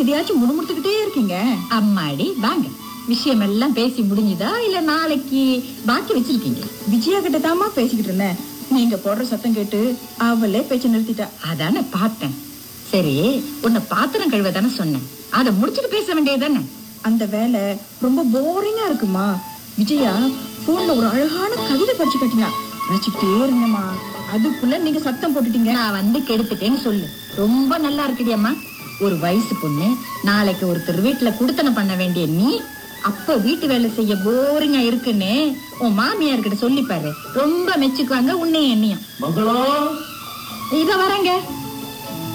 எதையாச்சும் முணுமுணுத்துக்கிட்டே இருக்கீங்க அம்மாடி வாங்க விஷயம் எல்லாம் பேசி முடிஞ்சுதா இல்ல நாளைக்கு பாக்கி வச்சிருக்கீங்க விஜயா கிட்ட தாமா பேசிக்கிட்டு இருந்தேன் நீங்க போடுற சத்தம் கேட்டு அவளே பேச்ச நிறுத்திட்டா அதானே பார்த்தேன் சரி உன்னை பாத்திரம் கழுவ தானே சொன்னேன் அதை முடிச்சிட்டு பேச வேண்டியதானே அந்த வேலை ரொம்ப போரிங்கா இருக்குமா விஜயா போன்ல ஒரு அழகான கவிதை படிச்சு கட்டினா ரசிக்கிட்டே இருந்தேம்மா அதுக்குள்ள நீங்க சத்தம் போட்டுட்டீங்க நான் வந்து கெடுத்துட்டேன்னு சொல்லு ரொம்ப நல்லா இருக்குடி அம்மா ஒரு வயசு பொண்ணு நாளைக்கு ஒருத்தர் வீட்டுல குடுத்தனம் பண்ண வேண்டிய நீ அப்ப வீட்டு வேலை செய்ய போரிங்கா இருக்குன்னு உன் மாமியார் கிட்ட சொல்லி பாரு ரொம்ப மெச்சுக்குவாங்க உன்னையும் என்னையும் மங்களம் இத வரேங்க